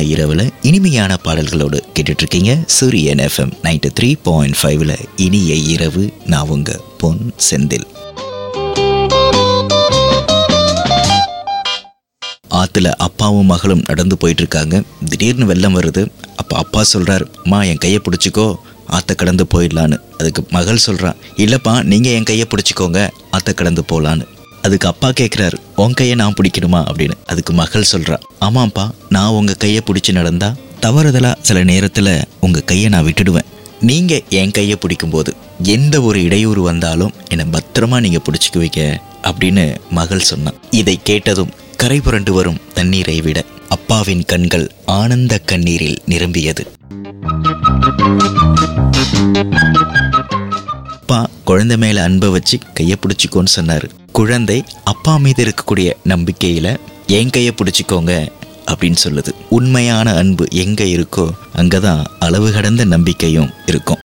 இரவுல இனிமையான பாடல்களோடு கேட்டுட்டு இருக்கீங்க சூரியன் எஃப்எம் நைன்டி த்ரீ பாயிண்ட் ஃபைவ்ல இனிய இரவு நான் உங்க பொன் செந்தில் ஆத்துல அப்பாவும் மகளும் நடந்து போயிட்டு இருக்காங்க திடீர்னு வெள்ளம் வருது அப்ப அப்பா சொல்றாரு அம்மா என் கையை பிடிச்சிக்கோ ஆத்த கடந்து போயிடலான்னு அதுக்கு மகள் சொல்றான் இல்லப்பா நீங்க என் கையை பிடிச்சிக்கோங்க ஆத்த கடந்து போலான்னு அதுக்கு அப்பா கேட்குறாரு உன் கையை நான் பிடிக்கணுமா அப்படின்னு அதுக்கு மகள் சொல்றா ஆமாப்பா நான் உங்க கையை பிடிச்சி நடந்தா தவறுதலா சில நேரத்துல உங்க கையை நான் விட்டுடுவேன் நீங்க என் கையை பிடிக்கும்போது எந்த ஒரு இடையூறு வந்தாலும் என்னை பத்திரமா நீங்க பிடிச்சிக்குவீங்க அப்படின்னு மகள் சொன்னான் இதை கேட்டதும் கரை புரண்டு வரும் தண்ணீரை விட அப்பாவின் கண்கள் ஆனந்த கண்ணீரில் நிரம்பியது அப்பா குழந்தை மேல அன்பை வச்சு கையை பிடிச்சிக்கோன்னு சொன்னாரு குழந்தை அப்பா மீது இருக்கக்கூடிய நம்பிக்கையில என் கையை பிடிச்சிக்கோங்க அப்படின்னு சொல்லுது உண்மையான அன்பு எங்க இருக்கோ அங்கதான் அளவு கடந்த நம்பிக்கையும் இருக்கும்